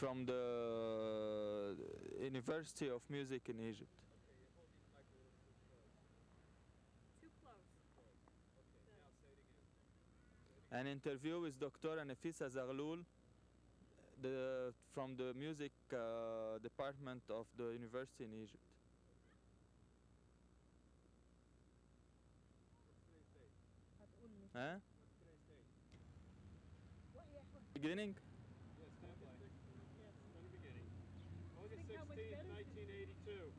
from the University of Music in Egypt. Too close. An interview with Dr. Nafisa Zaghloul the, from the music uh, department of the university in Egypt. هتقول لي Huh? وهي Beginning? Yes, definitely. Yes. From the beginning. August Think how much 16th, better? 1982.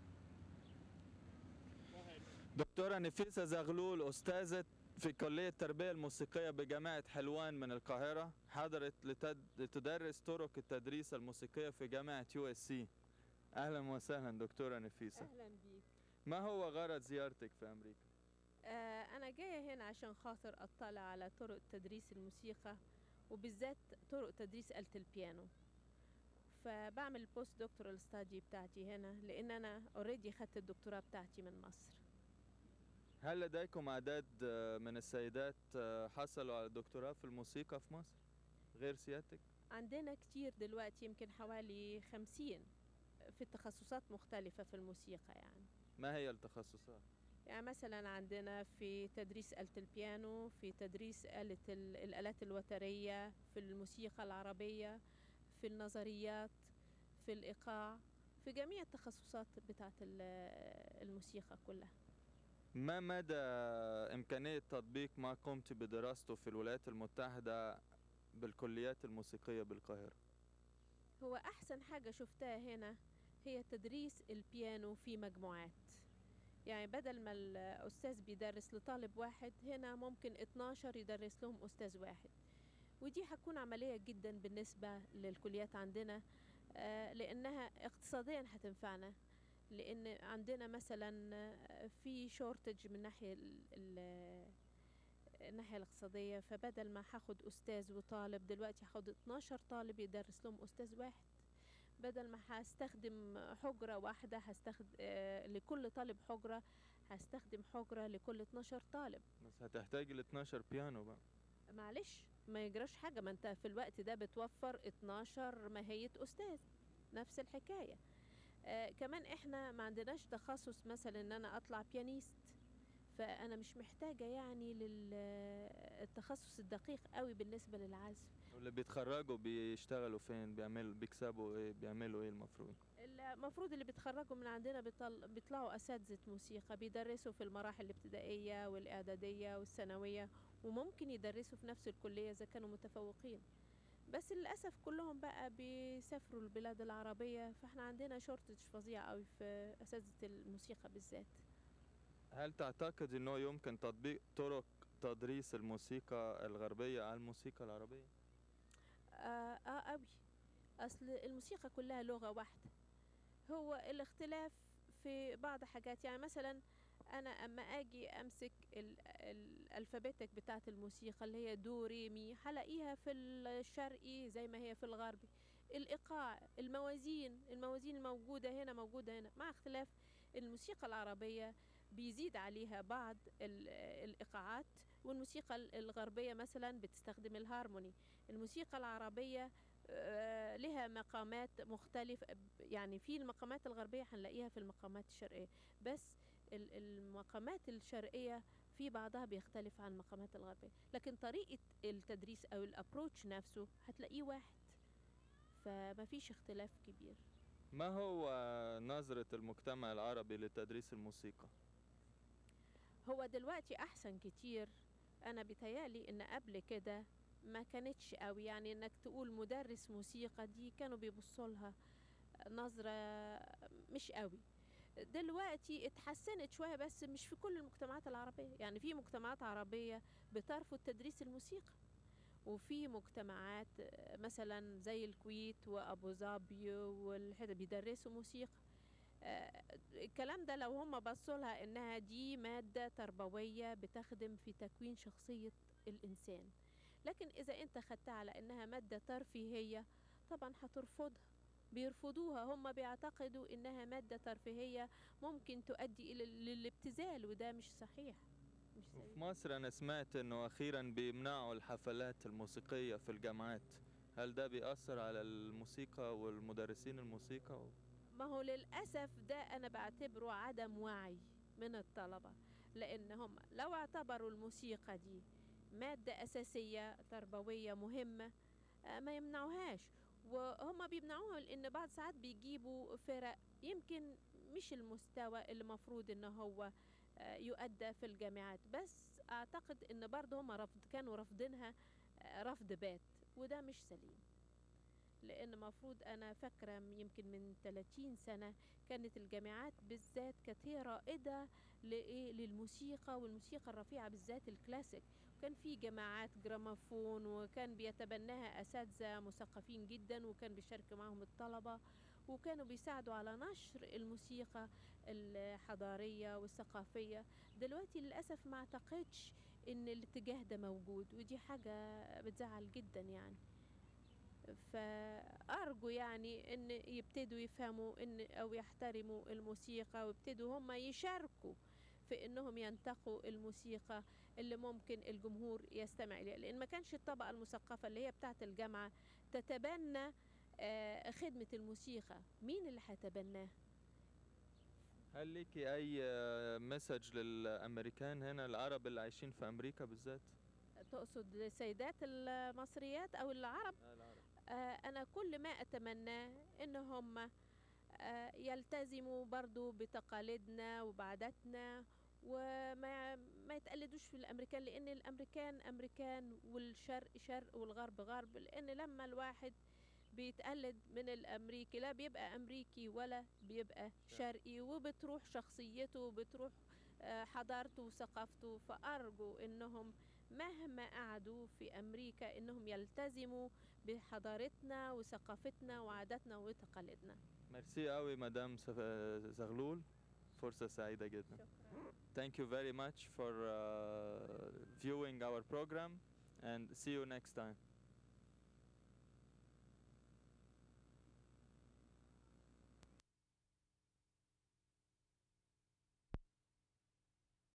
Go ahead. دكتورة نفيسة زغلول أستاذة في كلية التربية الموسيقية بجامعة حلوان من القاهرة حضرت لتد... لتدرس طرق التدريس الموسيقية في جامعة يو اس سي أهلا وسهلا دكتورة نفيسة اهلا بيك ما هو غرض زيارتك في أمريكا؟ آه انا جايه هنا عشان خاطر اطلع على طرق تدريس الموسيقى وبالذات طرق تدريس آلة البيانو فبعمل البوست دكتورال ستادي بتاعتي هنا لان انا اوريدي خدت الدكتوراه بتاعتي من مصر هل لديكم أعداد آه، من السيدات آه، حصلوا على الدكتوراه في الموسيقى في مصر غير سيادتك؟ عندنا كتير دلوقتي يمكن حوالي خمسين في تخصصات مختلفة في الموسيقى يعني ما هي التخصصات؟ يعني مثلا عندنا في تدريس آلة البيانو في تدريس آلة ال- الآلات الوترية في الموسيقى العربية في النظريات في الإيقاع في جميع التخصصات بتاعت ال- الموسيقى كلها ما مدى إمكانية تطبيق ما قمت بدراسته في الولايات المتحدة بالكليات الموسيقية بالقاهرة؟ هو أحسن حاجة شفتها هنا هي تدريس البيانو في مجموعات يعني بدل ما الأستاذ بيدرس لطالب واحد هنا ممكن 12 يدرس لهم أستاذ واحد ودي هتكون عملية جدا بالنسبة للكليات عندنا آه، لأنها اقتصاديا هتنفعنا لأن عندنا مثلا آه، في شورتج من ناحية ال- ال- الناحية الاقتصادية فبدل ما هاخد أستاذ وطالب دلوقتي هاخد 12 طالب يدرس لهم أستاذ واحد بدل ما هستخدم حجرة واحدة هستخدم لكل طالب حجرة هستخدم حجرة لكل 12 طالب بس هتحتاج ل 12 بيانو بقى معلش ما يجراش حاجة ما انت في الوقت ده بتوفر 12 ماهية أستاذ نفس الحكاية آه كمان احنا ما عندناش تخصص مثلا ان انا اطلع بيانيست فانا مش محتاجة يعني للتخصص الدقيق قوي بالنسبة للعزف واللي بيتخرجوا بيشتغلوا فين بيعملوا بيكسبوا ايه بيعملوا ايه المفروض المفروض اللي بيتخرجوا من عندنا بيطل... بيطلعوا أساتذة موسيقى بيدرسوا في المراحل الابتدائية والإعدادية والثانوية وممكن يدرسوا في نفس الكلية إذا كانوا متفوقين بس للأسف كلهم بقى بيسافروا البلاد العربية فاحنا عندنا شورتج فظيع قوي في أساتذة الموسيقى بالذات هل تعتقد انه يمكن تطبيق طرق تدريس الموسيقى الغربية على الموسيقى العربية؟ آه, آه قوي أصل الموسيقى كلها لغة واحدة هو الاختلاف في بعض حاجات يعني مثلا أنا أما أجي أمسك ال- الألفابيتك بتاعة الموسيقى اللي هي دو ري مي هلاقيها في الشرقي زي ما هي في الغربي الإيقاع الموازين الموازين الموجودة هنا موجودة هنا مع اختلاف الموسيقى العربية بيزيد عليها بعض ال- الإيقاعات والموسيقى ال- الغربية مثلا بتستخدم الهارموني الموسيقى العربية آه، لها مقامات مختلفة يعني في المقامات الغربية هنلاقيها في المقامات الشرقية بس ال- المقامات الشرقية في بعضها بيختلف عن المقامات الغربية لكن طريقة التدريس أو الأبروتش نفسه هتلاقيه واحد فما فيش اختلاف كبير ما هو نظرة المجتمع العربي لتدريس الموسيقى؟ هو دلوقتي احسن كتير انا بيتهيالي ان قبل كده ما كانتش قوي يعني انك تقول مدرس موسيقى دي كانوا بيبصوا لها نظرة مش قوي دلوقتي اتحسنت شوية بس مش في كل المجتمعات العربية يعني في مجتمعات عربية بترفض تدريس الموسيقى وفي مجتمعات آه، مثلا زي الكويت وابو ظبي والحتة بيدرسوا موسيقى آه، الكلام ده لو هم بصوا لها انها دي ماده تربويه بتخدم في تكوين شخصيه الانسان لكن اذا انت خدتها على انها ماده ترفيهيه طبعا هترفضها بيرفضوها هم بيعتقدوا انها ماده ترفيهيه ممكن تؤدي الى للابتذال وده مش صحيح مش وفي صحيح. مصر أنا سمعت إنه أخيرا بيمنعوا الحفلات الموسيقية في الجامعات هل ده بيأثر على الموسيقى والمدرسين الموسيقى ما هو للأسف ده أنا بعتبره عدم وعي من الطلبة لأن هم لو اعتبروا الموسيقى دي مادة أساسية تربوية مهمة آه، ما يمنعوهاش وهم بيمنعوها لأن بعض ساعات بيجيبوا فرق يمكن مش المستوى اللي مفروض إن هو آه، يؤدى في الجامعات بس أعتقد إن برضه هم رفض كانوا رافضينها آه، رفض بات وده مش سليم لان مفروض انا فاكره يمكن من 30 سنه كانت الجامعات بالذات كانت هي رائده لايه للموسيقى والموسيقى الرفيعه بالذات الكلاسيك كان في جماعات جراموفون وكان بيتبناها اساتذه مثقفين جدا وكان بيشارك معهم الطلبه وكانوا بيساعدوا على نشر الموسيقى الحضاريه والثقافيه دلوقتي للاسف ما اعتقدش ان الاتجاه ده موجود ودي حاجه بتزعل جدا يعني فأرجو يعني إن يبتدوا يفهموا إن أو يحترموا الموسيقى ويبتدوا هم يشاركوا في إنهم ينتقوا الموسيقى اللي ممكن الجمهور يستمع إليها لأن ما كانش الطبقة المثقفة اللي هي بتاعت الجامعة تتبنى آه، خدمة الموسيقى مين اللي هيتبناه هل ليكي أي مسج للأمريكان هنا العرب اللي عايشين في أمريكا بالذات؟ تقصد السيدات المصريات أو العرب آه، أنا كل ما أتمناه إن هم آه، يلتزموا برضو بتقاليدنا وبعاداتنا وما ما يتقلدوش في الأمريكان لأن الأمريكان أمريكان والشرق شرق والغرب غرب لأن لما الواحد بيتقلد من الأمريكي لا بيبقى أمريكي ولا بيبقى شرقي وبتروح شخصيته وبتروح آه، حضارته وثقافته فأرجو إنهم مهما قعدوا في أمريكا إنهم يلتزموا بحضارتنا وثقافتنا وعاداتنا وتقاليدنا ميرسي قوي مدام سف- زغلول فرصة سعيدة جدا شكرا Thank you very much for uh, viewing our program and see you next time.